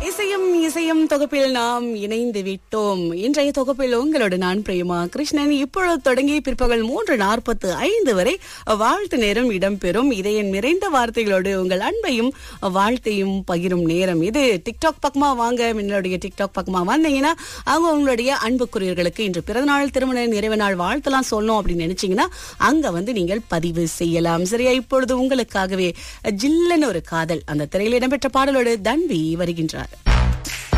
இசையும் இசையும் தொகுப்பில் நாம் இணைந்து விட்டோம் இன்றைய தொகுப்பில் உங்களோடு நான் பிரேமா கிருஷ்ணன் இப்பொழுது தொடங்கி பிற்பகல் மூன்று நாற்பத்து ஐந்து வரை வாழ்த்து நேரம் இடம்பெறும் இதயம் நிறைந்த வார்த்தைகளோடு உங்கள் அன்பையும் வாழ்த்தையும் பகிரும் நேரம் இது டிக்டாக் பக்கமா வாங்க என்னுடைய டிக்டாக் பக்கமா வந்தீங்கன்னா அவங்க உங்களுடைய அன்புக்குரியவர்களுக்கு இன்று பிறந்தநாள் திருமண நிறைவு நாள் வாழ்த்தெல்லாம் சொல்லணும் அப்படின்னு நினைச்சீங்கன்னா அங்க வந்து நீங்கள் பதிவு செய்யலாம் சரியா இப்பொழுது உங்களுக்காகவே ஜில்லன்னு ஒரு காதல் அந்த திரையில் இடம்பெற்ற பாடலோடு தன்வி வருகின்றார்